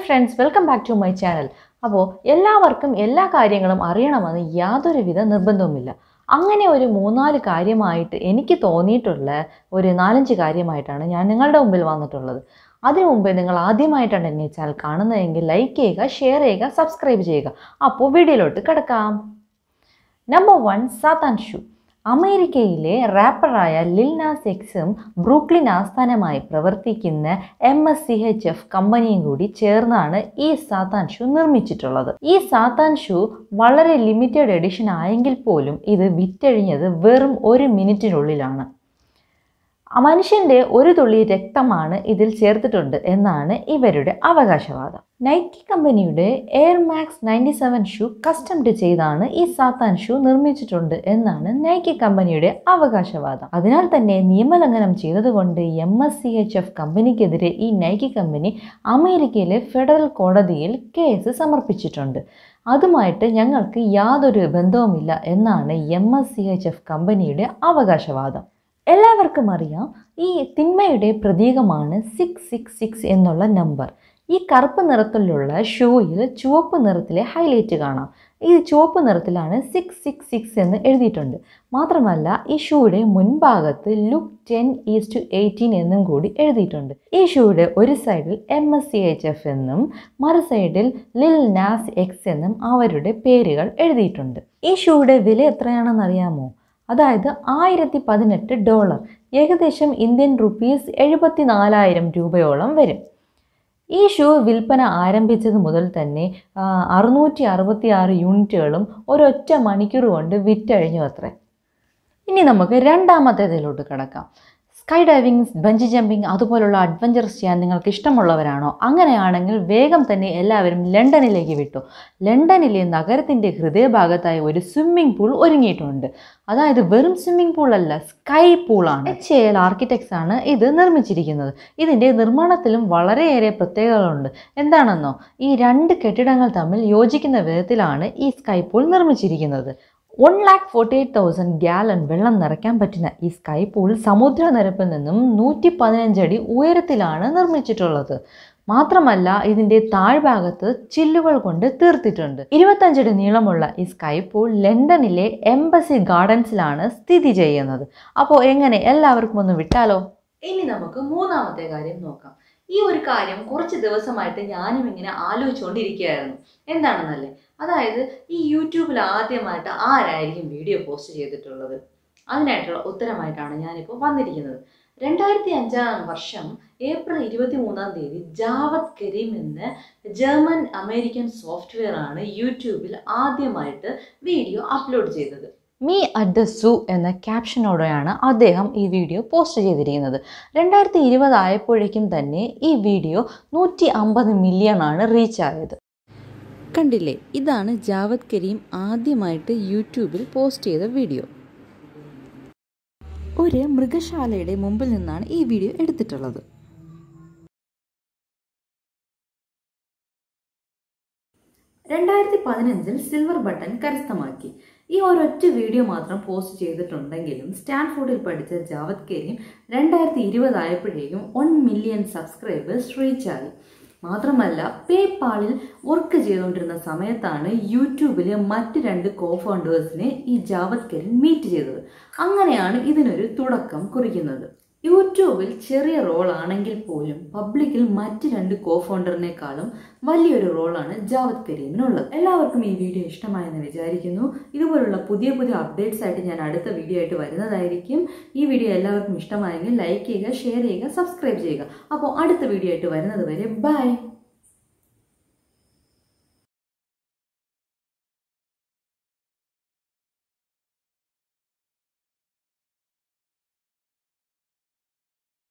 friends welcome back to my channel അപ്പോൾ എല്ലാവർക്കും എല്ലാ കാര്യങ്ങളും അറിയണമെന്ന് യാതൊരുവിധ നിർബന്ധവുമില്ല അങ്ങനെ ഒരു മൂന്നാല് കാര്യമായിട്ട് എനിക്ക് തോന്നിയിട്ടുള്ള ഒരു നാലഞ്ച് കാര്യമായിട്ടാണ് ഞാൻ നിങ്ങളുടെ മുമ്പിൽ വന്നിട്ടുള്ളത് അതിനു മുമ്പ് നിങ്ങൾ ആദ്യമായിട്ടാണ് എന്നെ ചാനൽ കാണുന്നതെങ്കിൽ ലൈക്ക് ചെയ്യുക ഷെയർ ചെയ്യുക സബ്സ്ക്രൈബ് ചെയ്യുക അപ്പോൾ വീഡിയോയിലോട്ട് കിടക്കാം നമ്പർ വൺ സാത്താൻ ഷൂ അമേരിക്കയിലെ റാപ്പറായ ലിൽ നാസ് എക്സും ബ്രൂക്ലിൻ ആസ്ഥാനമായി പ്രവർത്തിക്കുന്ന M S C H F കമ്പനിയും കൂടി ചേർന്നാണ് ഈ സാത്താൻ ഷൂ നിർമ്മിച്ചിട്ടുള്ളത് ഈ സാത്താൻ ഷൂ വളരെ ലിമിറ്റഡ് എഡിഷൻ ആയെങ്കിൽ പോലും ഇത് വിറ്റഴിഞ്ഞത് വെറും ഒരു മിനിറ്റിനുള്ളിലാണ് മനുഷ്യന്റെ ഒരു തുള്ളി രക്തമാണ് ഇതിൽ ചേർത്തിട്ടുണ്ട് എന്നാണ് ഇവരുടെ അവകാശവാദം നൈക്കി കമ്പനിയുടെ air max ninety seven shoe customed ചെയ്താണ് ഈ സാത്താൻ ഷൂ നിർമ്മിച്ചിട്ടുണ്ട് എന്നാണ് നൈക്കി കമ്പനിയുടെ അവകാശവാദം അതിനാൽ തന്നെ നിയമലംഘനം ചെയ്തതുകൊണ്ട് M S C H F കമ്പനിക്കെതിരെ ഈ നൈക്കി കമ്പനി അമേരിക്കയിലെ ഫെഡറൽ കോടതിയിൽ കേസ് സമർപ്പിച്ചിട്ടുണ്ട് അതുമായിട്ട് ഞങ്ങൾക്ക് യാതൊരു ബന്ധവുമില്ല എന്നാണ് M S C H F കമ്പനിയുടെ അവകാശവാദം എല്ലാവർക്കും അറിയാം ഈ തിന്മയുടെ പ്രതീകമാണ് സിക്സ് സിക്സ് സിക്സ് എന്നുള്ള നമ്പർ ഈ കറുപ്പ് നിറത്തിലുള്ള ഷൂയിൽ ചുവപ്പ് നിറത്തിലെ ഹൈലൈറ്റ് കാണാം ഈ ചുവപ്പ് നിറത്തിലാണ് സിക്സ് സിക്സ് സിക്സ് എന്ന് എഴുതിയിട്ടുണ്ട് മാത്രമല്ല ഈ ഷൂയുടെ മുൻഭാഗത്ത് Luke ten is to eighteen എന്നും കൂടി എഴുതിയിട്ടുണ്ട് ഈ ഷൂയുടെ ഒരു സൈഡിൽ M S C H F എന്നും മറു സൈഡിൽ ലിൽ നാസ് എക്സ് എന്നും അവരുടെ പേരുകൾ എഴുതിയിട്ടുണ്ട് ഈ ഷൂയുടെ വില എത്രയാണെന്ന് അറിയാമോ അതായത് ആയിരത്തി പതിനെട്ട് ഡോളർ ഏകദേശം ഇന്ത്യൻ റുപ്പീസ് എഴുപത്തി നാലായിരം രൂപയോളം വരും ഈ ഷൂ വിൽപ്പന ആരംഭിച്ചത് മുതൽ തന്നെ അറുന്നൂറ്റി അറുപത്തി ആറ് യൂണിറ്റുകളും ഒരൊറ്റ മണിക്കൂർ കൊണ്ട് വിറ്റഴിഞ്ഞു അത്രേ ഇനി നമുക്ക് രണ്ടാമത്തേതിലോട്ട് കിടക്കാം സ്കൈ ഡൈവിംഗ് ബഞ്ചി ജമ്പിങ് അതുപോലുള്ള അഡ്വഞ്ചർസ് ചെയ്യാൻ നിങ്ങൾക്ക് ഇഷ്ടമുള്ളവരാണോ അങ്ങനെയാണെങ്കിൽ വേഗം തന്നെ എല്ലാവരും ലണ്ടനിലേക്ക് വിട്ടു ലണ്ടനിലെ നഗരത്തിൻ്റെ ഹൃദയഭാഗത്തായി ഒരു സ്വിമ്മിംഗ് പൂൾ ഒരുങ്ങിയിട്ടുണ്ട് അതായത് വെറും സ്വിമ്മിംഗ് പൂൾ അല്ല സ്കൈ പൂളാണ് എച്ച് എ എൽ ആർക്കിടെക്ട്സ് ആണ് ഇത് നിർമ്മിച്ചിരിക്കുന്നത് ഇതിൻ്റെ നിർമ്മാണത്തിലും വളരെയേറെ പ്രത്യേകതകളുണ്ട് എന്താണെന്നോ ഈ രണ്ട് കെട്ടിടങ്ങൾ തമ്മിൽ യോജിക്കുന്ന വിധത്തിലാണ് ഈ സ്കൈ പൂൾ നിർമ്മിച്ചിരിക്കുന്നത് one lakh forty eight thousand gallon വെള്ളം നിറയ്ക്കാൻ പറ്റുന്ന ഈ സ്കൈ പൂൾ സമുദ്രനിരപ്പിൽ നിന്നും നൂറ്റി പതിനഞ്ചടി ഉയരത്തിലാണ് നിർമ്മിച്ചിട്ടുള്ളത് മാത്രമല്ല ഇതിൻ്റെ താഴ്ഭാഗത്ത് ചില്ലുകൾ കൊണ്ട് തീർത്തിട്ടുണ്ട് ഇരുപത്തഞ്ചടി നീളമുള്ള ഈ സ്കൈ പൂൾ ലണ്ടനിലെ എംബസി ഗാർഡൻസിലാണ് സ്ഥിതി ചെയ്യുന്നത് അപ്പോൾ എങ്ങനെ എല്ലാവർക്കും ഒന്ന് വിട്ടാലോ ഇനി നമുക്ക് മൂന്നാമത്തെ കാര്യം നോക്കാം ഈ ഒരു കാര്യം കുറച്ച് ദിവസമായിട്ട് ഞാനും ഇങ്ങനെ ആലോചിച്ചുകൊണ്ടിരിക്കുകയായിരുന്നു എന്താണെന്നല്ലേ അതായത് ഈ യൂട്യൂബിൽ ആദ്യമായിട്ട് ആരായിരിക്കും വീഡിയോ പോസ്റ്റ് ചെയ്തിട്ടുള്ളത് അതിനായിട്ടുള്ള ഉത്തരമായിട്ടാണ് ഞാനിപ്പോൾ വന്നിരിക്കുന്നത് രണ്ടായിരത്തി അഞ്ചാം വർഷം ഏപ്രിൽ ഇരുപത്തി മൂന്നാം തീയതി ജാവത് കരീം എന്ന ജർമ്മൻ അമേരിക്കൻ സോഫ്റ്റ്വെയർ ആണ് യൂട്യൂബിൽ ആദ്യമായിട്ട് വീഡിയോ അപ്ലോഡ് ചെയ്തത് മീ അറ്റ് ദ സൂ എന്ന ക്യാപ്ഷനോടെയാണ് അദ്ദേഹം ഈ വീഡിയോ പോസ്റ്റ് ചെയ്തിരിക്കുന്നത് രണ്ടായിരത്തി ഇരുപത് ആയപ്പോഴേക്കും തന്നെ ഈ വീഡിയോ നൂറ്റി അമ്പത് മില്യൺ ആണ് റീച്ച് ആയത് കണ്ടില്ലേ ഇതാണ് ജാവത് കരീം ആദ്യമായിട്ട് യൂട്യൂബിൽ പോസ്റ്റ് ചെയ്ത വീഡിയോ ഒരു മൃഗശാലയുടെ മുമ്പിൽ നിന്നാണ് ഈ വീഡിയോ എടുത്തിട്ടുള്ളത് രണ്ടായിരത്തി പതിനഞ്ചിൽ സിൽവർ ബട്ടൺ കരസ്ഥമാക്കി ഈ ഒരൊറ്റ വീഡിയോ മാത്രം പോസ്റ്റ് ചെയ്തിട്ടുണ്ടെങ്കിലും സ്റ്റാൻഫോർഡിൽ പഠിച്ച ജാവത് കരീം രണ്ടായിരത്തി ഇരുപതായപ്പോഴേക്കും വൺ മില്യൺ സബ്സ്ക്രൈബേഴ്സ് റീച്ചായി മാത്രമല്ല പേപ്പാളിൽ വർക്ക് ചെയ്തുകൊണ്ടിരുന്ന സമയത്താണ് യൂട്യൂബിലെ മറ്റ് രണ്ട് കോ ഫൗണ്ടേഴ്സിനെ ഈ ജാവത് കരീം മീറ്റ് ചെയ്തത് അങ്ങനെയാണ് ഇതിനൊരു തുടക്കം കുറിക്കുന്നത് യൂട്യൂബിൽ ചെറിയ റോൾ ആണെങ്കിൽ പോലും പബ്ലിക്കിൽ മറ്റ് രണ്ട് കോ ഫൗണ്ടറിനേക്കാളും വലിയൊരു റോളാണ് ജാവത് കരീമിനുള്ളത് എല്ലാവർക്കും ഈ വീഡിയോ ഇഷ്ടമായെന്ന് വിചാരിക്കുന്നു ഇതുപോലുള്ള പുതിയ പുതിയ അപ്ഡേറ്റ്സ് ആയിട്ട് ഞാൻ അടുത്ത വീഡിയോ ആയിട്ട് വരുന്നതായിരിക്കും ഈ വീഡിയോ എല്ലാവർക്കും ഇഷ്ടമായെങ്കിൽ ലൈക്ക് ചെയ്യുക ഷെയർ ചെയ്യുക സബ്സ്ക്രൈബ് ചെയ്യുക അപ്പോൾ അടുത്ത വീഡിയോ ആയിട്ട് വരുന്നത് വരെ ബൈ